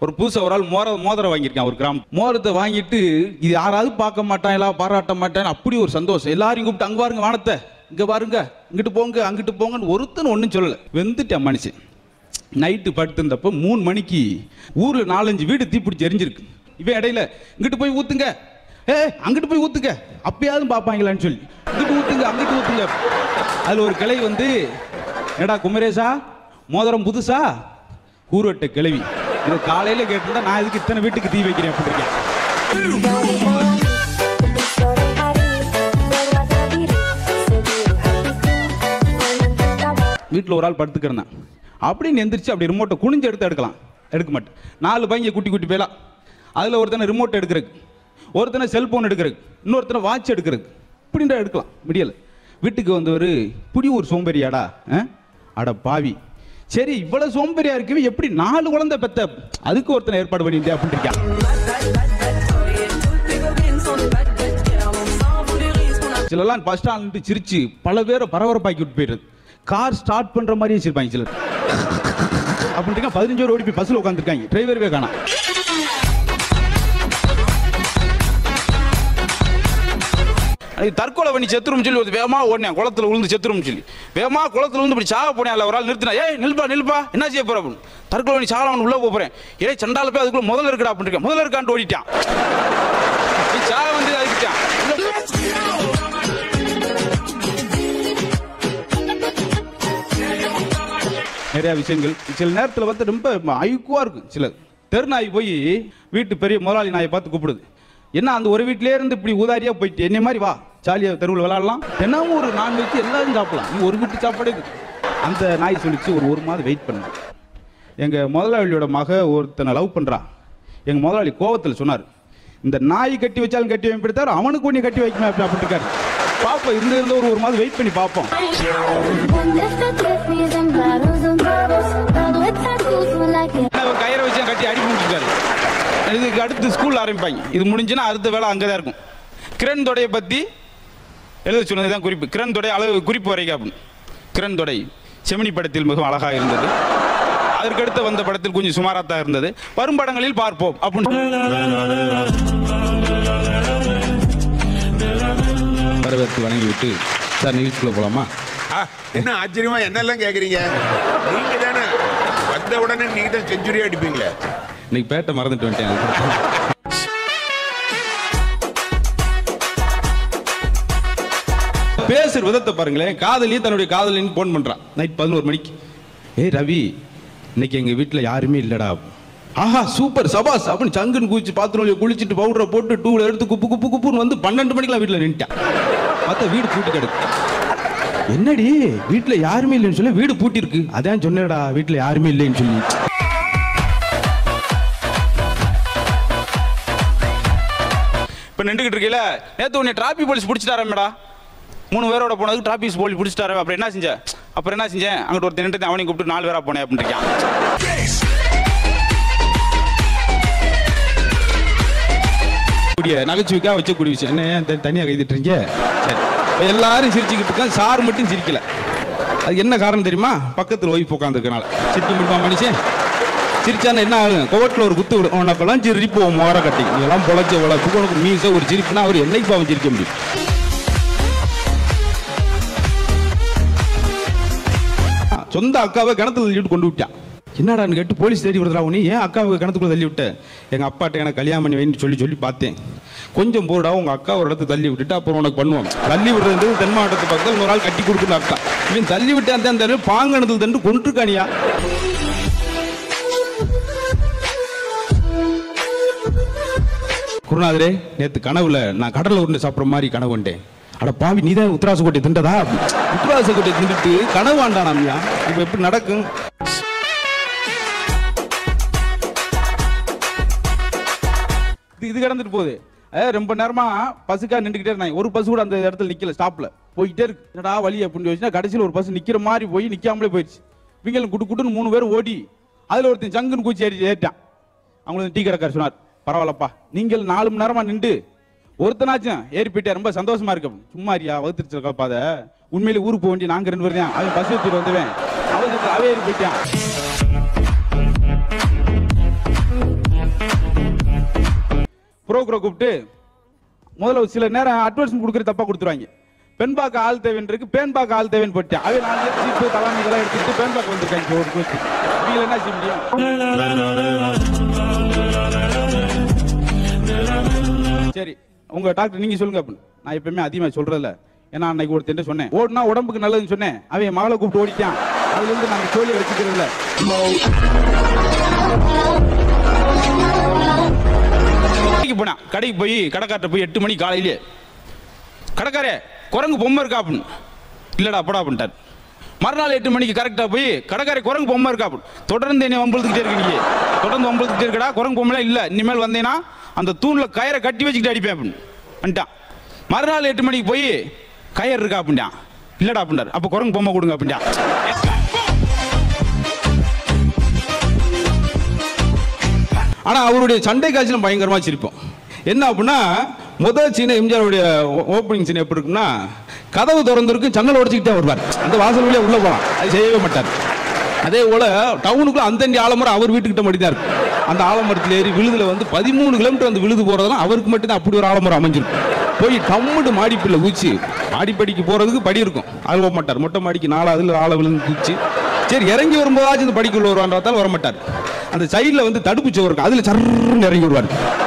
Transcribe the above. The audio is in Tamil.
ஒரு புதுசா ஒரு ஆள் மோர மோதிரம் வாங்கியிருக்கான் ஒரு கிராம் மோதிரத்தை வாங்கிட்டு இது யாராவது பார்க்க மாட்டான் எல்லாம் பாராட்ட மாட்டான் அப்படி ஒரு சந்தோஷம் எல்லாரையும் கூப்பிட்டு அங்க பாருங்க வானத்தை இங்க பாருங்க இங்கிட்டு போங்க அங்கிட்டு போங்கன்னு ஒருத்தன் ஒன்றும் சொல்லலை வெந்துட்டான் மனுஷன் நைட்டு படுத்திருந்தப்போ மூணு மணிக்கு ஊர்ல நாலஞ்சு வீடு தீப்பிடிச்சு எரிஞ்சிருக்கு இவன் இடையில இங்கிட்டு போய் ஊத்துங்க ஏ அங்கிட்டு போய் ஊத்துங்க அப்பயாவது பார்ப்பாங்களான்னு சொல்லி இங்கிட்டு ஊத்துங்க அங்கிட்டு ஊத்துங்க அதுல ஒரு கிளை வந்து ஏடா குமரேசா மோதிரம் புதுசா ஊருவட்ட கிளவி இதை காலையில கேட்டிருந்தா நான் இதுக்கு இத்தனை வீட்டுக்கு தீ வைக்கிறேன் அப்படி இருக்கேன் வீட்டில் ஒரு ஆள் படுத்துக்கிறேன் அப்படின்னு எந்திரிச்சு அப்படி ரிமோட்டை குனிஞ்சு எடுத்து எடுக்கலாம் எடுக்க மாட்டேன் நாலு பையங்க குட்டி குட்டி பேலாம் அதில் ஒருத்தனை ரிமோட் எடுக்கிறதுக்கு ஒருத்தனை செல்போன் எடுக்கிறதுக்கு இன்னொருத்தனை வாட்ச் எடுக்கிறதுக்கு இப்படின்ற எடுக்கலாம் முடியல வீட்டுக்கு வந்தவர் இப்படி ஒரு சோம்பேறியாடா ஆ? அட பாவி சரி இவ்வளவு சோம்பேறியா இருக்கவே எப்படி நாலு குழந்தை பெத்த அதுக்கு ஒருத்தனை ஏற்பாடு பண்ணிட்டே அப்படின்னு இருக்கான் சிலர்லாம் பஸ் ஸ்டாண்ட் சிரிச்சு பல பேரை பரபரப்பாக்கி விட்டு போயிடுது கார் ஸ்டார்ட் பண்ற மாதிரியே வச்சிருப்பாங்க சிலர் அப்படின்ட்டு பதினஞ்சு பேர் ஓடி போய் பஸ்ல உட்காந்துருக்காங்க டிரைவரவே காணாம் அன்னைக்கு தற்கொலை பண்ணி செத்துரும் சொல்லி ஒரு வேகமா ஓடினேன் குளத்துல விழுந்து செத்துரும் சொல்லி வேகமா குளத்துல விழுந்து இப்படி சாக போனேன் அல்ல ஒரு ஆள் நிறுத்தினா ஏய் நில்பா நில்பா என்ன செய்ய போற அப்படின்னு தற்கொலை பண்ணி சாகலாம் உள்ள போப் போறேன் ஏய் சண்டால போய் அதுக்குள்ள முதல்ல இருக்கடா அப்படின்னு இருக்கேன் முதல்ல இருக்கான்ட்டு ஓடிட்டான் நீ சாக வந்து அதுக்கிட்டான் நிறைய விஷயங்கள் சில நேரத்தில் வந்து ரொம்ப அழுக்குவா இருக்கும் சில தெரு நாய் போய் வீட்டு பெரிய முதலாளி நாயை பார்த்து கூப்பிடுது என்ன அந்த ஒரு வீட்டிலே இருந்து இப்படி ஊதாரியா போயிட்டு என்னை மாதிரி வா ஜாலியாக தெருவில் விளாடலாம் தினமும் ஒரு நான்வெஜ் எல்லாரும் சாப்பிடலாம் நீ ஒரு வீட்டு சாப்பாடு இது. அந்த நாய் சொல்லிச்சு ஒரு ஒரு மாதம் வெயிட் பண்ணு எங்க முதலாளியோட மக ஒருத்தனை லவ் பண்றா எங்க முதலாளி கோவத்தில் சொன்னார் இந்த நாய் கட்டி வச்சாலும் கட்டி வைப்பிடுத்தார் அவனுக்கு ஒண்ணு கட்டி வைக்கணும் அப்படி அப்படின்னு இருக்காரு பாப்போம் இருந்து இருந்து ஒரு ஒரு மாதம் வெயிட் பண்ணி பார்ப்போம் அவன் கயிறை வச்சு கட்டி அடி முடிச்சிருக்காரு இதுக்கு அடுத்து ஸ்கூல் ஆரம்பிப்பாங்க இது முடிஞ்சுன்னா அடுத்த வேலை அங்கே தான் இருக்கும் கிரண் தொடையை பற்றி எழுத சொன்னது தான் குறிப்பு கிரண் தொடை அளவு குறிப்பு வரைக்கும் அப்படின்னு கிரண் தொடை செமினி படத்தில் மிகவும் அழகாக இருந்தது அதற்கடுத்து வந்த படத்தில் கொஞ்சம் சுமாராக தான் இருந்தது வரும் படங்களில் பார்ப்போம் அப்படின்னு வரவேற்பு வணங்கிவிட்டு சார் நிகழ்ச்சிக்குள்ள போலாமா ஆ, என்ன ஆச்சரியமா என்னெல்லாம் கேக்குறீங்க நீங்க தானே வந்த உடனே நீங்க தான் செஞ்சுரி அடிப்பீங்களே இன்னைக்கு பேட்டை மறந்துட்டு வந்துட்டேன் பேசுற விதத்தை பாருங்களேன் காதலி தன்னுடைய காதலின்னு போன் பண்றான் நைட் பதினோரு மணிக்கு ஏய் ரவி இன்னைக்கு எங்க வீட்டுல யாருமே இல்லடா ஆஹா சூப்பர் சபாஸ் அப்படின்னு சங்குன்னு குளிச்சு பாத்திரம் குளிச்சுட்டு பவுடரை போட்டு டூல எடுத்து குப்பு குப்பு குப்புன்னு வந்து பன்னெண்டு மணிக்கெல்லாம் வீட்டுல நின்ட்டான் பார்த்தா வீடு பூட்டி கிடக்கு என்னடி வீட்டுல யாருமே இல்லைன்னு சொல்லி வீடு பூட்டி இருக்கு அதான் சொன்னேடா வீட்டுல யாருமே இல்லைன்னு சொல்லி இப்போ நின்றுக்கிட்டு இருக்கீல நேற்று உன்னை டிராஃபிக் போலீஸ் பிடிச்சிட்டாரா மேடா மூணு பேரோட போனதுக்கு டிராஃபிக் போலீஸ் பிடிச்சிட்டாரு அப்புறம் என்ன செஞ்ச அப்புறம் என்ன செஞ்சேன் அங்கிட்டு ஒருத்தர் நின்று அவனையும் கூப்பிட்டு நாலு பேரா போனேன் அப்படின்னு இருக்கான் கூடிய நகைச்சுவைக்காக வச்சக்கூடிய விஷயம் என்ன ஏன் த- தனியா கைதிட்டு இருக்கீங்க சரி இப்ப எல்லாரும் சிரிச்சுக்கிட்டு இருக்காங்க சார் மட்டும் சிரிக்கல அது என்ன காரணம் தெரியுமா பக்கத்தில் ஒய்ஃப் உட்காந்துருக்கனால சிரிக்க முடியுமா மனுஷன் சிரிச்சான என்ன ஆகும் கோவத்தில் ஒரு குத்து விடும் உனக்கெல்லாம் சிரிப்போம் முகர கட்டி இதெல்லாம் பொழைச்ச உழப்பு உனக்கு மீச ஒரு சிரிப்புனா அவர் என்னைக்கு பாவம் சிரிக்க முடியும் சொந்த அக்காவை கிணத்துல தள்ளிவிட்டு கொண்டு விட்டான் என்னடான்னு கேட்டு போலீஸ் தேடி விடுறா நீ ஏன் அக்காவை கிணத்துக்குள்ள தள்ளி விட்ட எங்க அப்பாட்ட எனக்கு கல்யாணம் பண்ணி வைன்னு சொல்லி சொல்லி பார்த்தேன் கொஞ்சம் போடா உங்க அக்கா ஒரு இடத்துல தள்ளி விட்டுட்டு அப்புறம் உனக்கு பண்ணுவோம் தள்ளி விடுறது தென் மாவட்டத்து பக்கத்தில் இன்னொரு ஆள் கட்டி கொடுக்குன்னு அர்த்தம் இவன் தள்ளி விட்டான் தான் தெரியல பாங்கணத்தில் தண்டு கொண்டிருக்கானியா குருநாதரே நேத்து கனவுல நான் கடல்ல உருண்டை சாப்பிடுற மாதிரி கனவு கண்டேன் அட பாவி நீதான் உத்தராச கோட்டை திண்டதா உத்தராச கோட்டை திண்டுட்டு கனவு ஆண்டானாமியா இப்ப எப்படி நடக்கும் இது இது கடந்துட்டு போகுது ஏ, ரொம்ப நேரமா பஸ்ஸுக்காக நின்றுக்கிட்டே இருந்தாங்க ஒரு பஸ் கூட அந்த இடத்துல நிக்கல ஸ்டாப்ல போயிட்டே இருக்கு என்னடா வழி அப்படின்னு யோசிச்சா கடைசியில் ஒரு பஸ் நிக்கிற மாதிரி போய் நிக்காமலே போயிடுச்சு இவங்களும் குட்டு குட்டுன்னு மூணு பேர் ஓடி அதுல ஒருத்தன் சங்குன்னு கூச்சி ஏறி ஏறிட்டான் அவங்களுக்கு டீ கடைக்கார் சொன்னார் பரவாயில்லப்பா நீங்கள் நாலு மணி நேரமா நின்று ஒருத்தனாச்சும் ஏறி போயிட்டா ரொம்ப சந்தோஷமா இருக்கு சும்மா இருக்கியா வகுத்துருச்சு காப்பாத உண்மையிலே ஊருக்கு போக வேண்டிய நாங்க ரெண்டு பேரும் தான் அவன் பஸ் எடுத்துட்டு வந்துவேன் அவன் அவன் ஏறி போயிட்டான் புரோக்கரை கூப்பிட்டு முதல்ல சில நேரம் அட்வான்ஸ் கொடுக்குற தப்பா கொடுத்துருவாங்க பெண் பார்க்க ஆள் தேவைன்னு இருக்கு பேன் பார்க்க ஆள் தேவைன்னு போட்டேன் அவன் நாலு சீப்பு தலாமி இதெல்லாம் எடுத்துட்டு பேன் பார்க்க வந்திருக்காங்க ஒரு கோச்சு நீங்க என்ன செய்ய முடியும் சரி உங்க டாக்டர் நீங்க சொல்லுங்க அப்படின்னு நான் எப்பவுமே அதிகமா சொல்றதில்ல ஏன்னா அன்னைக்கு ஒருத்தன் சொன்னேன் ஓடுனா உடம்புக்கு நல்லதுன்னு சொன்னேன் அவன் என் மகளை கூப்பிட்டு ஓடிட்டான் அதுல இருந்து நாங்க தோழி வச்சுக்கிறது இல்ல கடைக்கு போனேன் கடைக்கு போய் கடைக்கார்ட்ட போய் எட்டு மணி காலையிலே கடைக்காரே குரங்கு பொம்மை இருக்கா அப்படின்னு இல்லடா அப்படா அப்படின்ட்டார் மறுநாள் எட்டு மணிக்கு கரெக்டாக போய் கடைக்காரே குரங்கு பொம்மை இருக்கா அப்படின்னு தொடர்ந்து என்னை வம்பளுத்துக்கிட்டே இருக்க நீங்க தொடர்ந்து வம்பளுத்துக்கிட்டே இருக்கடா குரங்கு பொம்மைலாம் இல்லை இனிமேல் வந்தேன்னா அந்த தூணில் கயிறை கட்டி வச்சுக்கிட்டு அடிப்பேன் அப்படின்னு வந்துட்டான் மறுநாள் எட்டு மணிக்கு போய் கயிறு இருக்கா அப்படின்ட்டான் இல்லடா அப்படின்ட்டார் அப்போ குரங்கு பொம்மை கொடுங்க அப்படின்ட்டான் ஆனா அவருடைய சண்டை காட்சியிலும் பயங்கரமா சிரிப்போம் என்ன அப்படின்னா முதல் சீன எம்ஜிஆருடைய ஓப்பனிங் சீன் எப்படி இருக்குன்னா கதவு திறந்திருக்கும் ஜன்னல் உடச்சிக்கிட்டே வருவார் அந்த வாசல் வழியா உள்ள போகலாம் அது செய்யவே மாட்டார் அதே போல டவுனுக்குள்ள அந்தண்டி ஆலமரம் அவர் வீட்டுக்கிட்ட மட்டும் தான் இருக்கும் அந்த ஆலமரத்தில் ஏறி விழுதுல வந்து பதிமூணு கிலோமீட்டர் வந்து விழுது போறதெல்லாம் அவருக்கு மட்டும் தான் அப்படி ஒரு ஆலமரம் அமைஞ்சிருக்கும் போய் டம்முடு மாடிப்பிள்ள குச்சி மாடிப்படிக்கு போறதுக்கு படி இருக்கும் அது போக மாட்டார் மொட்டை மாடிக்கு நாலாவதுல ஆள விழுந்து குச்சி சரி இறங்கி வரும்போதாச்சும் இந்த படிக்குள்ள வருவான்றதால வர மாட்டார் அந்த சைடில் வந்து தடுப்பு சுவர் இருக்கும் அதில் சர்ன்னு இறங்கி வருவார்